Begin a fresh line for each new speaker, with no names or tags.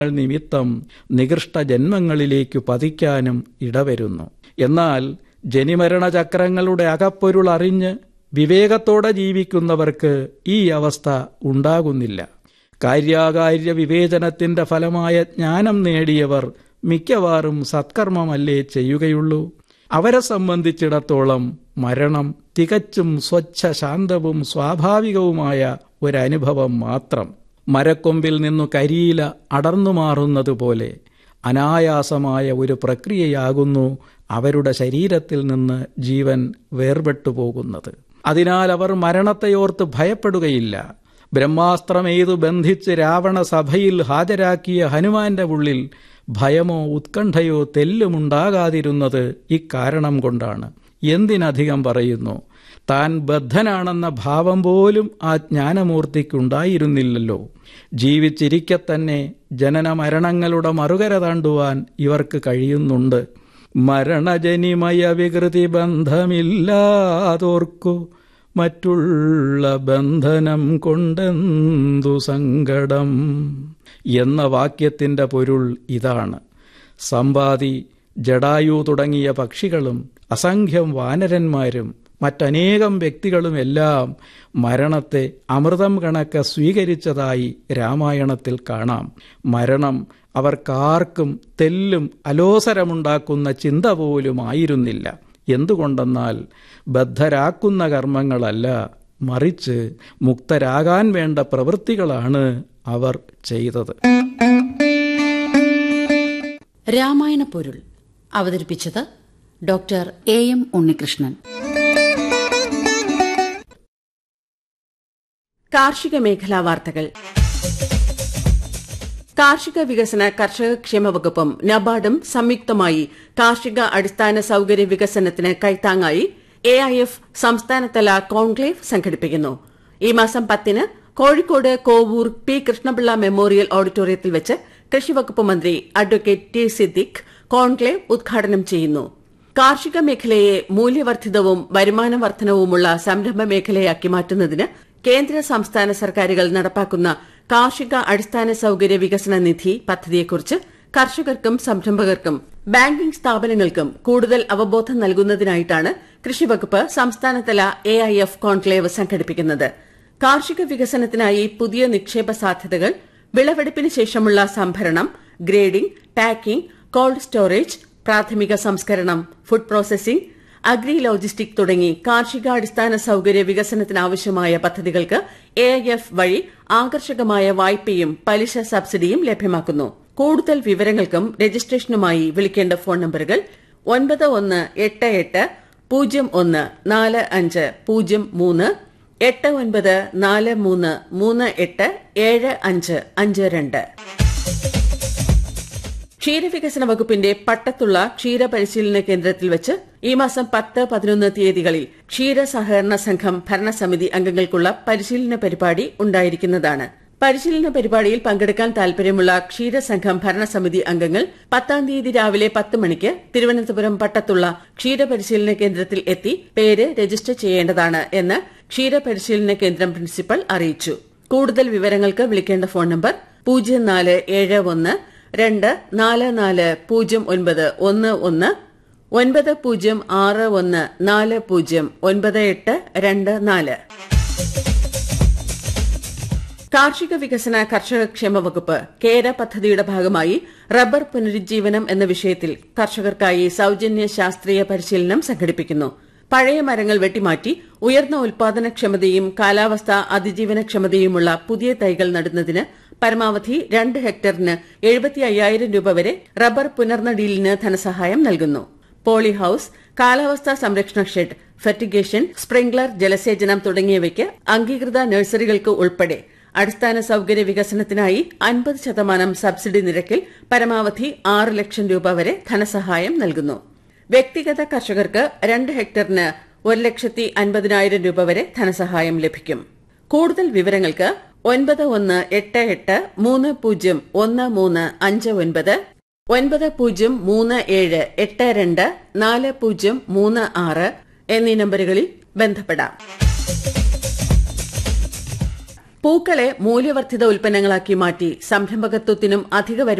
നിമിത്തം നികൃഷ്ട ജന്മങ്ങളിലേക്ക് പതിക്കാനും ഇടവരുന്നു എന്നാൽ ജനിമരണ ചക്രങ്ങളുടെ അകപ്പൊരുൾ അറിഞ്ഞ് വിവേകത്തോടെ ജീവിക്കുന്നവർക്ക് ഈ അവസ്ഥ ഉണ്ടാകുന്നില്ല കാര്യാകാര്യ വിവേചനത്തിന്റെ ഫലമായ ജ്ഞാനം നേടിയവർ മിക്കവാറും സത്കർമ്മമല്ലേ ചെയ്യുകയുള്ളൂ അവരെ സംബന്ധിച്ചിടത്തോളം മരണം തികച്ചും സ്വച്ഛ ശാന്തവും സ്വാഭാവികവുമായ ഒരനുഭവം മാത്രം മരക്കൊമ്പിൽ നിന്നു കരിയില അടർന്നു മാറുന്നതുപോലെ അനായാസമായ ഒരു പ്രക്രിയയാകുന്നു അവരുടെ ശരീരത്തിൽ നിന്ന് ജീവൻ വേർപെട്ടു പോകുന്നത് അതിനാൽ അവർ മരണത്തെയോർത്ത് ഭയപ്പെടുകയില്ല ബ്രഹ്മാസ്ത്രമെയ്തു ബന്ധിച്ച് രാവണ സഭയിൽ ഹാജരാക്കിയ ഹനുമാന്റെ ഉള്ളിൽ ഭയമോ ഉത്കണ്ഠയോ തെല്ലുമുണ്ടാകാതിരുന്നത് ഇക്കാരണം കൊണ്ടാണ് എന്തിനധികം പറയുന്നു താൻ ബദ്ധനാണെന്ന ഭാവം പോലും ആ ജ്ഞാനമൂർത്തിക്കുണ്ടായിരുന്നില്ലല്ലോ ജീവിച്ചിരിക്കെ തന്നെ ജനന മരണങ്ങളുടെ മറുകര താണ്ടുവാൻ ഇവർക്ക് കഴിയുന്നുണ്ട് മരണജനിമയ വികൃതി ബന്ധമില്ലാതോർക്കു മറ്റുള്ള ബന്ധനം കൊണ്ടെന്തു സങ്കടം എന്ന വാക്യത്തിന്റെ പൊരുൾ ഇതാണ് സമ്പാതി ജഡായു തുടങ്ങിയ പക്ഷികളും അസംഖ്യം വാനരന്മാരും മറ്റനേകം വ്യക്തികളുമെല്ലാം മരണത്തെ അമൃതം കണക്ക് സ്വീകരിച്ചതായി രാമായണത്തിൽ കാണാം മരണം അവർക്കാർക്കും തെല്ലും അലോസരമുണ്ടാക്കുന്ന ചിന്ത പോലും ആയിരുന്നില്ല എന്തുകൊണ്ടെന്നാൽ ബദ്ധരാക്കുന്ന കർമ്മങ്ങളല്ല മറിച്ച് മുക്തരാകാൻ വേണ്ട പ്രവൃത്തികളാണ് അവർ ചെയ്തത്
രാമായണ പൊരുൾ അവതരിപ്പിച്ചത് ഡോക്ടർ എ എം ഉണ്ണികൃഷ്ണൻ
കാർഷിക മേഖലാ വാർത്തകൾ കാർഷിക വികസന കർഷക ക്ഷേമ വകുപ്പും നബാർഡും സംയുക്തമായി കാർഷിക അടിസ്ഥാന സൌകര്യ വികസനത്തിന് കൈത്താങ്ങായി എ ഐ എഫ് സംസ്ഥാനതല കോൺക്ലേവ് സംഘടിപ്പിക്കുന്നു ഈ മാസം പത്തിന് കോഴിക്കോട് കോവൂർ പി കൃഷ്ണപിള്ള മെമ്മോറിയൽ ഓഡിറ്റോറിയത്തിൽ വെച്ച് കൃഷിവകുപ്പ് മന്ത്രി അഡ്വക്കേറ്റ് ടി സിദ്ദിഖ് കോൺക്ലേവ് ഉദ്ഘാടനം ചെയ്യുന്നു കാർഷിക മേഖലയെ മൂല്യവർദ്ധിതവും വരുമാന വർധനവുമുള്ള സംരംഭ മേഖലയാക്കി മാറ്റുന്നതിന് കേന്ദ്ര സംസ്ഥാന സർക്കാരുകൾ നടപ്പാക്കുന്ന കാർഷിക അടിസ്ഥാന സൌകര്യ വികസന നിധി പദ്ധതിയെക്കുറിച്ച് കർഷകർക്കും സംരംഭകർക്കും ബാങ്കിംഗ് സ്ഥാപനങ്ങൾക്കും കൂടുതൽ അവബോധം നൽകുന്നതിനായിട്ടാണ് കൃഷിവകുപ്പ് സംസ്ഥാനതല എ ഐ എഫ് കോൺക്ലേവ് സംഘടിപ്പിക്കുന്നത് കാർഷിക വികസനത്തിനായി പുതിയ നിക്ഷേപ സാധ്യതകൾ വിളവെടുപ്പിന് ശേഷമുള്ള സംഭരണം ഗ്രേഡിംഗ് പാക്കിംഗ് കോൾഡ് സ്റ്റോറേജ് പ്രാഥമിക സംസ്കരണം ഫുഡ് പ്രോസസിംഗ് അഗ്രി ലോജിസ്റ്റിക് തുടങ്ങി കാർഷികാടിസ്ഥാന സൌകര്യ വികസനത്തിനാവശ്യമായ പദ്ധതികൾക്ക് എ ഐ എഫ് വഴി ആകർഷകമായ വായ്പയും പലിശ സബ്സിഡിയും ലഭ്യമാക്കുന്നു കൂടുതൽ വിവരങ്ങൾക്കും രജിസ്ട്രേഷനുമായി വിളിക്കേണ്ട ഫോൺ നമ്പറുകൾ ഒൻപത് ഒന്ന് എട്ട് എട്ട് പൂജ്യം ഒന്ന് നാല് അഞ്ച് പൂജ്യം മൂന്ന് എട്ട് ഒൻപത് നാല് മൂന്ന് മൂന്ന് എട്ട് ഏഴ് അഞ്ച് അഞ്ച് രണ്ട് ക്ഷീരവികസന വകുപ്പിന്റെ പട്ടത്തുള്ള ക്ഷീര പരിശീലന കേന്ദ്രത്തിൽ വെച്ച് ഈ മാസം പത്ത് പതിനൊന്ന് തീയതികളിൽ ക്ഷീര സഹകരണ സംഘം ഭരണസമിതി അംഗങ്ങൾക്കുള്ള പരിശീലന പരിപാടി ഉണ്ടായിരിക്കുന്നതാണ് പരിശീലന പരിപാടിയിൽ പങ്കെടുക്കാൻ താൽപര്യമുള്ള ക്ഷീരസംഘം ഭരണസമിതി അംഗങ്ങൾ പത്താം തീയതി രാവിലെ പത്ത് മണിക്ക് തിരുവനന്തപുരം പട്ടത്തുള്ള ക്ഷീര പരിശീലന കേന്ദ്രത്തിൽ എത്തി പേര് രജിസ്റ്റർ ചെയ്യേണ്ടതാണ് എന്ന് ക്ഷീര പരിശീലന കേന്ദ്രം പ്രിൻസിപ്പൽ അറിയിച്ചു കൂടുതൽ വിവരങ്ങൾക്ക് വിളിക്കേണ്ട ഫോൺ നമ്പർ പൂജ്യം നാല് ഏഴ് ഒന്ന് രണ്ട് നാല് നാല് പൂജ്യം ഒൻപത് ഒന്ന് ഒന്ന് ഒൻപത് പൂജ്യം ആറ് ഒന്ന് നാല് പൂജ്യം ഒൻപത് എട്ട് രണ്ട് നാല് കാർഷിക വികസന കർഷക ക്ഷേമ വകുപ്പ് കേര പദ്ധതിയുടെ ഭാഗമായി റബ്ബർ പുനരുജ്ജീവനം എന്ന വിഷയത്തിൽ കർഷകർക്കായി സൌജന്യ ശാസ്ത്രീയ പരിശീലനം സംഘടിപ്പിക്കുന്നു പഴയ മരങ്ങൾ വെട്ടിമാറ്റി ഉയർന്ന ഉൽപാദനക്ഷമതയും കാലാവസ്ഥ അതിജീവനക്ഷമതയുമുള്ള പുതിയ തൈകൾ നടുന്നതിന് പരമാവധി രണ്ട് ഹെക്ടറിന് എഴുപത്തി അയ്യായിരം രൂപ വരെ റബ്ബർ പുനർനടീലിന് ധനസഹായം നൽകുന്നു പോളി ഹൌസ് കാലാവസ്ഥാ സംരക്ഷണ ഷെഡ് ഫെർട്ടിഗേഷൻ സ്പ്രിംഗ്ലർ ജലസേചനം തുടങ്ങിയവയ്ക്ക് അംഗീകൃത നഴ്സറികൾക്ക് ഉൾപ്പെടെ അടിസ്ഥാന സൌകര്യ വികസനത്തിനായി അൻപത് ശതമാനം സബ്സിഡി നിരക്കിൽ പരമാവധി ആറ് ലക്ഷം രൂപ വരെ ധനസഹായം നൽകുന്നു വ്യക്തിഗത കർഷകർക്ക് രണ്ട് ഹെക്ടറിന് ഒരു ലക്ഷത്തി അൻപതിനായിരം രൂപ വരെ ധനസഹായം ലഭിക്കും കൂടുതൽ വിവരങ്ങൾക്ക് ഒൻപത് ഒന്ന് എട്ട് എട്ട് മൂന്ന് പൂജ്യം ഒന്ന് മൂന്ന് അഞ്ച് ഒൻപത് ഒൻപത് പൂജ്യം മൂന്ന് ഏഴ് എട്ട് രണ്ട് നാല് പൂജ്യം മൂന്ന് ആറ് എന്നീ നമ്പറുകളിൽ ബന്ധപ്പെടാം പൂക്കളെ മൂല്യവർദ്ധിത ഉൽപ്പന്നങ്ങളാക്കി മാറ്റി സംരംഭകത്വത്തിനും അധിക